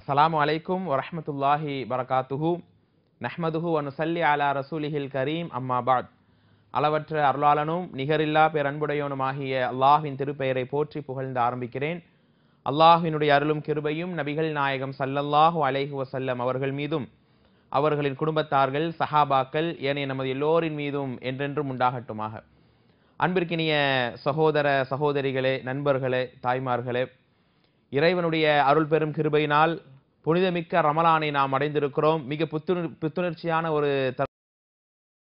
அஸ்ஸலாமு அலைக்கும் வரஹ்மத்துல்லாஹி வரகாத்துஹு நஹ்மதுஹு வனுசல்லி அலா ரசூலிஹில் கரீம் அம்மா பாத் அளவற்ற அருளாளனும் நிகரில்லா பேரன்புடையவனுமாகிய அல்லாஹ்வின் திருப்பெயரை போற்றி புகழ்ந்து ஆரம்பிக்கிறேன் அல்லாஹ்வினுடைய அருளும் கிருபையும் நபிகள் நாயகம் ஸல்லல்லாஹு அலைஹி வஸல்லம் அவர்கள் மீதும் அவர்களின் குடும்பத்தார்கள் சஹாபாக்கள் ஏனைய நமது எல்லோரின் மீதும் என்றென்றும் உண்டாகட்டுமாக அன்பிற்கினிய சகோதர சகோதரிகளே நண்பர்களே தாய்மார்களே இறைவனுடைய அருள் பெரும் கிருபையினால் புனிதமிக்க ரமலானை நாம் அடைந்திருக்கிறோம் மிக புத்துணர் புத்துணர்ச்சியான ஒரு